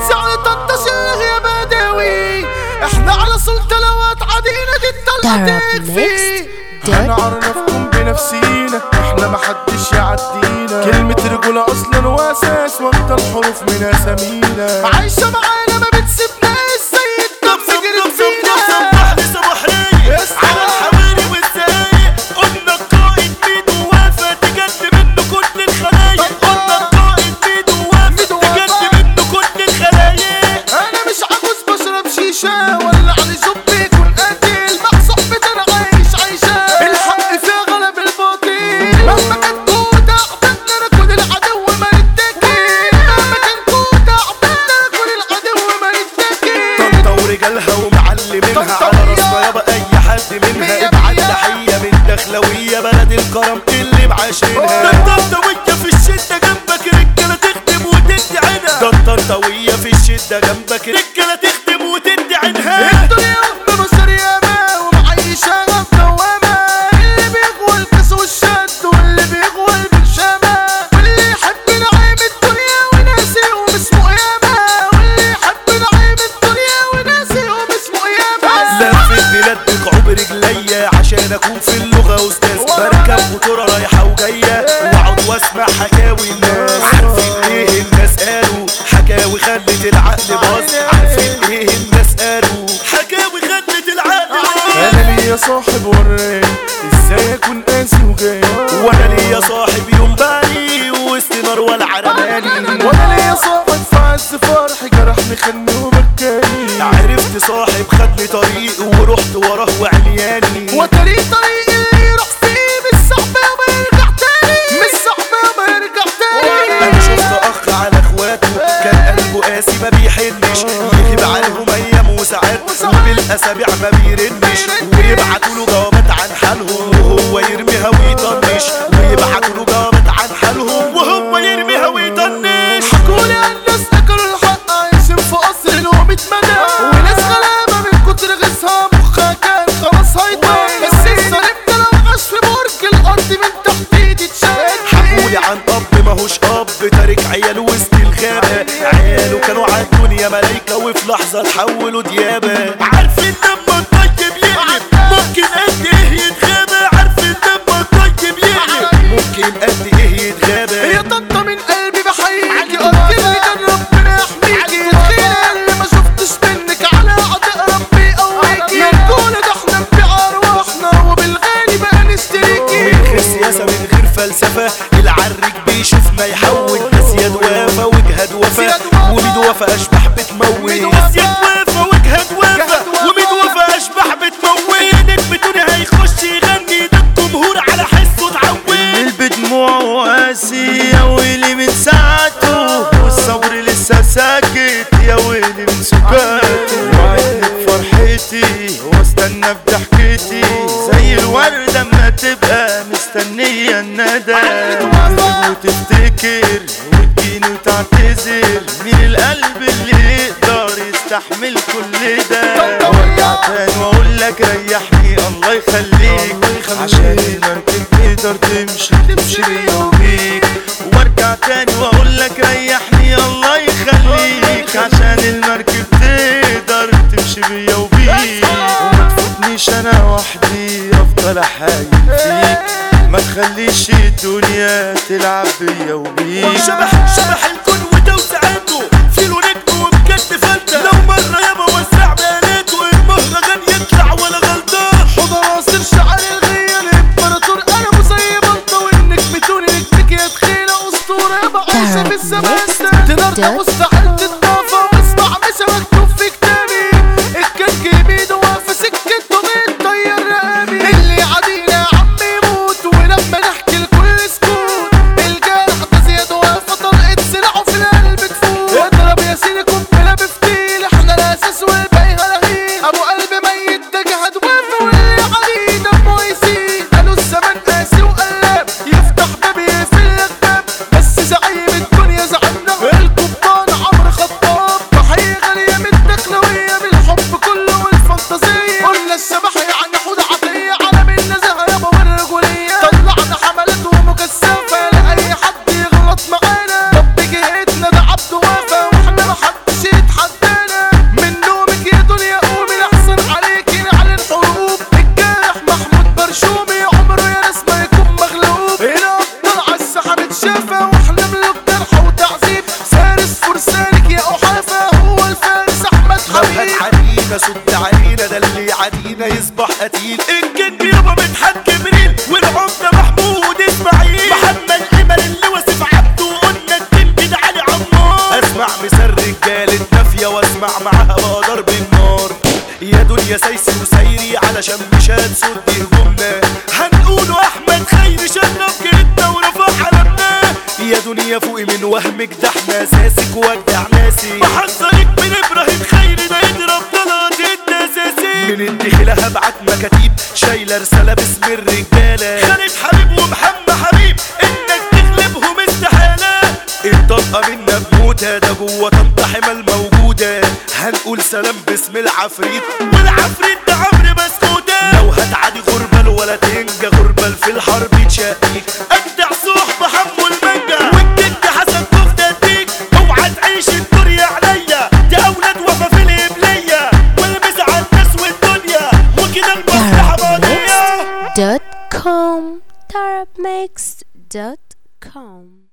بس على تنتشر يا بدوي احنا على سلطنوات عدينا دي الطلعة تكفي هنعرفكم بنفسينا احنا محدش يعدينا كلمة رجولة اصلا واساس واكتر حروف من اسامينا عايشة معانا ما بتسيبناش زي الدب تجري فينا على الحواري والزايق قلنا القائد ميدو وافى تجد منه كل الخلايق قلنا القائد ميدو وافى تجد منه كل الخلايق انا مش عجوز بشرب شيشة ولا علي جب يكون قاتل مع صحبتي انا عايش عايشة الحق فيها غلب الباطل مهما كان كنت اعبدنا نكون العدو ما يتكل مهما كان كنت اعبدنا نكون العدو ما يتكل طنطا ورجالها ومعلمينها على راسنا يابا اي حد منها ابعت تحيه من دخلويه بلد الكرم اللي معاشرينها ده الطنطاويه في الشده جنبك رجاله تخدم وتدي عينها ده الطنطاويه في الشده جنبك رجاله تخدم وتدي عينها الدنيا واخدة بشر ياما ومعيشة دوامة اللي بيغوى الكاس والشد واللي بيغوى البرشامة واللي يحب نعيم الدنيا وناسي يوم اسمه قيامة واللي يحب نعيم الدنيا وناسي يوم اسمه قيامة لف البلاد بقعوب رجليا عشان اكون في اللغه استاذ بركب موتوره رايحه وجايه واقعد واسمع حكاوي الناس عارفين ايه الناس قالوا حكاوي خلت العقل باظ عارفين ايه الناس قالوا حكاوي خلت العقل باظ انا ليا صاحب وراني ازاي اكون قاسي وجاي وانا ليا صاحب يوم بالي وسط نار والعرماني وانا ليا صاحب في عز فرحي جرحني خلني وبكاني عرفت صاحب خدني طريق ورحت وراه وعلياني وطريق طريق اللي يروح فيه مش صعب وما يرجع تاني مش صعب وما يرجع تاني انا شفت اخ على اخواته كان قلبه قاسي ما بيحنش يغيب عليهم ايام وساعات وبالاسابيع ما بيرنش ويبعتوا له جوابات عن حالهم وهو يرميها ويطنش ويبعتوا له جوابات عن حالهم وهو يرميها ويطنش حكولي عن ناس اكلوا الحق عايشين في قصر لهم اتمنى وناس غلابة من كتر غيظها مخها كان خلاص هيطير بس الظالم ده لو عاش في برج الارض من تحت ايدي اتشال حكولي عن اب ماهوش اب تارك عياله وسط الغابة عياله كانوا على الدنيا ملايكة وفي لحظة تحولوا ديابة عارفين لما الطيب يقلب ممكن قد ايه يتغابى عارفين لما الطيب يقلب ممكن قد ايه يتغابى يا طنطا من قلبي بحييكي قلت لي كان ربنا يحميكي الخير اللي ما شفتش منك على عطاء ربي يقويكي يا رجولة ده احنا نبيع ارواحنا وبالغالي بقى نشتريكي من غير سياسة من غير فلسفة العرج بيشوفنا يحول أسياد وافا وجهاد وفا وميد وفا أشبح بتموت أسياد وافا وجهاد وفا وميد وفا أشبح بتموت نجم هيخش يغني ده الجمهور على حسه اتعود القلب دموعه واسي يا ويلي من ساعته والصبر لسه ساكت يا ويلي من سكاته وعدني بفرحتي واستنى بضحكتي زي الوردة اما تبقى مستنية الندى تغرب وتفتكر وتجيني وتعتذر مين القلب اللي يقدر يستحمل كل ده وارجع تاني واقول لك ريحني الله يخليك عشان المركب تقدر تمشي تمشي بيا وبيك وارجع تاني واقول لك ريحني الله يخليك عشان المركب تقدر تمشي بيا وبيك وما تفوتنيش انا وحدي افضل احايل فيك ما تخليش الدنيا تلعب بيا وبيك شبح شبح الكون وتوسعاته فيلو نجم وبجد فلتة لو مرة يابا وسع بياناته المهرجان يطلع ولا غلطان حضر عصر شعر الغية الامبراطور انا زي بطة والنجم توني نجمك يا تخيلة اسطورة يابا عايشة في الزمان ده تقدر مستحيل تتضافى واسمع مش مكتوب في كتابي الكرك يمين واقفة سكته بتطير رقابي اللي عدينا يا عم يموت ولما نحكي الكل سكوت الجرح ده زياد واقفة طلقت سلاحه في القلب تفوت اضرب يا سيدي قنبلة بفتيل احنا الاساس والباقي غلاغيل ابو قلب ميت ده جهد واقفة واللي عليه دمه يسيل قالوا الزمن قاسي وقلاب يفتح باب يقفل لك باب بس زعيم الدنيا زعلنا القبطان عمرو يعدينا يصبح قتيل الجن يابا مدحت جبريل والعمدة محمود اسماعيل محمد امل اللي وصف عبده وقلنا التنجد علي عمار اسمع مثال رجالة نافية واسمع معاها بقى ضرب النار يا دنيا سايسي وسايري علشان مش هتسد هجومنا هنقوله احمد خيري شرف جيتنا ورفع علمنا يا دنيا فوقي من وهمك ده احنا اساسك وجع ناسي بحذرك من ابراهيم خيري ده يضرب طلعت انت اساسي من الدخيلة هبعت مكاتيب شايلة رسالة باسم الرجالة خالد حبيب ومحمد حبيب انك تغلبهم استحالة الطلقة منا بموتة ده جوه طنطا حمل موجودة هنقول سلام باسم العفريت والعفريت ده عمرو مسكوتة لو هتعادي غربة ولا تنجا غربة في الحرب تشقيك اجدع صحبة حمو المانجا والجد حسن كفتة اديك اوعى تعيش الدنيا عليا ده اولاد وفا في القبلية والبس على الناس والدنيا وكده المصلحة ماضية Tarabmix.com Tarabmix.com